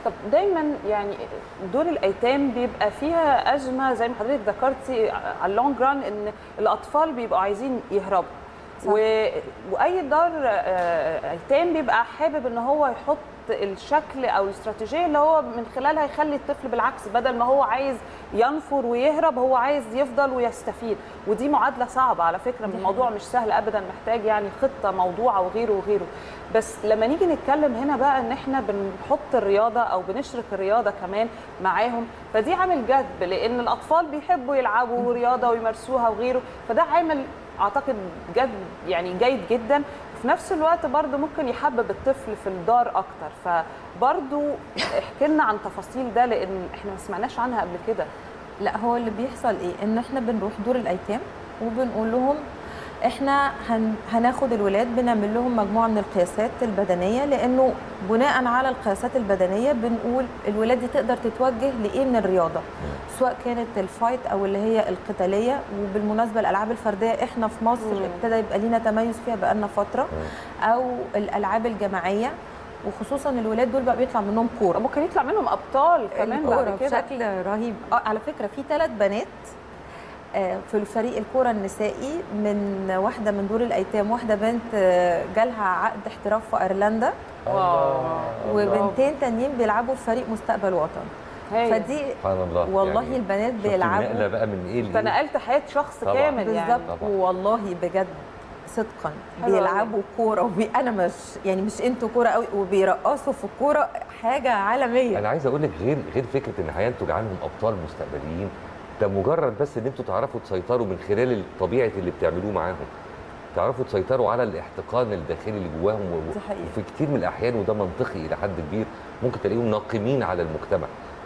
طب دايما يعني دور الايتام بيبقى فيها ازمه زي ما حضرتك ذكرتي على اللونج ران ان الاطفال بيبقوا عايزين يهربوا و... واي دار آه، ايتام بيبقى حابب ان هو يحط الشكل او الاستراتيجيه اللي هو من خلالها يخلي الطفل بالعكس بدل ما هو عايز ينفر ويهرب هو عايز يفضل ويستفيد ودي معادله صعبه على فكره الموضوع مش سهل ابدا محتاج يعني خطه موضوعه وغيره وغيره بس لما نيجي نتكلم هنا بقى ان احنا بنحط الرياضه او بنشرك الرياضه كمان معاهم فدي عامل جذب لان الاطفال بيحبوا يلعبوا رياضه ويمارسوها وغيره فده عامل اعتقد جد يعني جيد جدا في نفس الوقت برضه ممكن يحبب الطفل في الدار اكتر فبرضه احكي لنا عن تفاصيل ده لان احنا ما سمعناش عنها قبل كده لا هو اللي بيحصل ايه ان احنا بنروح دور الايتام وبنقول لهم احنا هن هناخد الولاد بنعمل لهم مجموعه من القياسات البدنيه لانه بناء على القياسات البدنيه بنقول الولاد دي تقدر تتوجه لايه من الرياضه سواء كانت الفايت او اللي هي القتاليه وبالمناسبه الالعاب الفرديه احنا في مصر مم. ابتدى يبقى لينا تميز فيها بقالنا فتره او الالعاب الجماعيه وخصوصا الولاد دول بقى بيطلع منهم كوره ممكن يطلع منهم ابطال كمان بعد الكورة كده بشكل رهيب اه على فكره في ثلاث بنات آه، في الفريق الكوره النسائي من واحده من دور الايتام واحده بنت آه، جالها عقد احتراف في ايرلندا واو. وبنتين تانيين بيلعبوا في فريق مستقبل وطن هاي. فدي سبحان الله والله يعني البنات شفتي بيلعبوا النقله بقى من ايه انت لإيه؟ نقلت حياه شخص طبعاً. كامل يعني بالظبط طبعاً. والله بجد صدقا حلو أوي. بيلعبوا كوره وبي... انا مش يعني مش انتوا كوره قوي وبيرقصوا في الكوره حاجه عالميه انا عايز اقول لك غير غير فكره ان هينتج عنهم ابطال مستقبليين ده مجرد بس ان انتوا تعرفوا تسيطروا من خلال طبيعه اللي بتعملوه معاهم تعرفوا تسيطروا على الاحتقان الداخلي اللي جواهم و- دي حقيقة. وفي كتير من الاحيان وده منطقي الى حد كبير ممكن تلاقيهم ناقمين على المجتمع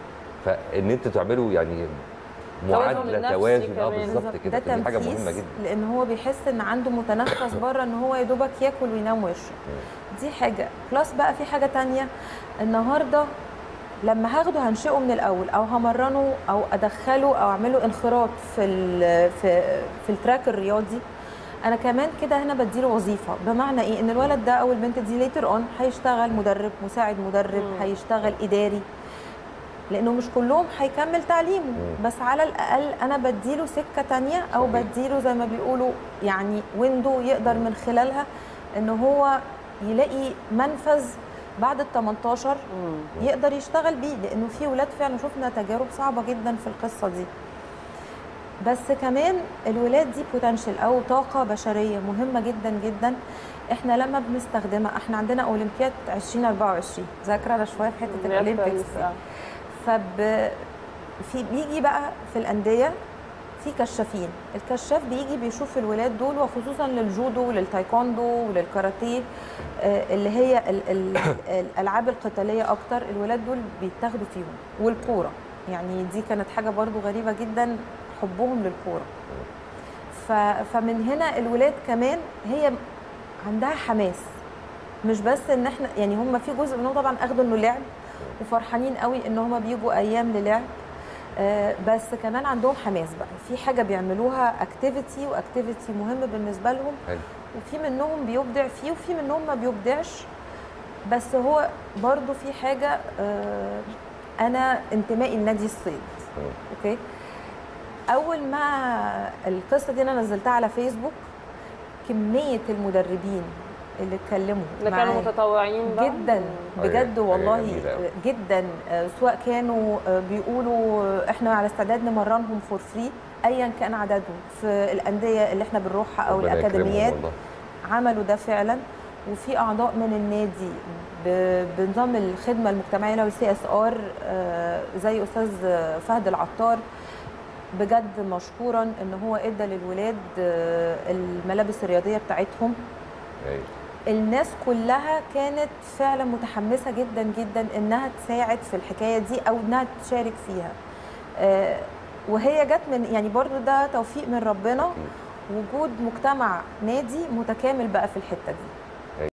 فان انتوا تعملوا يعني توازن معادله النفسي توازن اه كمان. بالظبط كده ده دي حاجه تنفيذ مهمه جدا لان هو بيحس ان عنده متنفس بره ان هو يا دوبك ياكل وينام ويشرب دي حاجه بلس بقى في حاجه تانية النهارده لما هاخده هنشئه من الاول او همرنه او ادخله او اعمله انخراط في ال- في في التراك الرياضي انا كمان كده هنا بديله وظيفه بمعنى ايه ان الولد ده او البنت دي ليتر اون هيشتغل مدرب مساعد مدرب مم. هيشتغل اداري لانه مش كلهم هيكمل تعليمه مم. بس على الاقل انا بديله سكه تانية او صحيح. بديله زي ما بيقولوا يعني ويندو يقدر من خلالها ان هو يلاقي منفذ بعد ال 18 مم. يقدر يشتغل بيه لانه في ولاد فعلا شفنا تجارب صعبه جدا في القصه دي بس كمان الولاد دي بوتنشال او طاقه بشريه مهمه جدا جدا احنا لما بنستخدمها احنا عندنا اولمبياد 2024 ذاكره انا شويه في حته الاولمبيكس دي. آه. فب في بيجي بقى في الانديه في كشافين الكشاف بيجي بيشوف الولاد دول وخصوصا للجودو وللتايكوندو وللكاراتيه آه، اللي هي ال ال الالعاب القتاليه اكتر الولاد دول بيتاخدوا فيهم والكوره يعني دي كانت حاجه برضو غريبه جدا حبهم للكوره ف- فمن هنا الولاد كمان هي عندها حماس مش بس ان احنا يعني هم في جزء منهم طبعا اخدوا انه لعب وفرحانين قوي ان هم بيجوا ايام للعب آه، بس كمان عندهم حماس بقى في حاجه بيعملوها اكتيفيتي واكتيفيتي مهم بالنسبه لهم حلو وفي منهم بيبدع فيه وفي منهم ما بيبدعش بس هو برضو في حاجه آه، انا انتمائي لنادي الصيد مم. اوكي اول ما القصه دي انا نزلتها على فيسبوك كميه المدربين اللي اتكلموا اللي كانوا معايا متطوعين بقى جدا حاجة- بجد حاجة والله جميلة أوي. جدا آه، سواء كانوا آه، بيقولوا آه، احنا على استعداد نمرنهم فور فري ايا كان عددهم في الانديه اللي احنا بنروحها او ربنا يكرمهم الاكاديميات والله. عملوا ده فعلا وفي اعضاء من النادي ب- بنظام الخدمه المجتمعيه اللي هو السي اس ار زي استاذ آه، فهد العطار بجد مشكورا ان هو ادى للولاد آه، الملابس الرياضيه بتاعتهم أيوة. الناس كلها كانت فعلا متحمسه جدا جدا انها تساعد في الحكايه دي او انها تشارك فيها آه، وهي جت من يعني برضو ده توفيق من ربنا أكيد. وجود مجتمع نادي متكامل بقى في الحته دي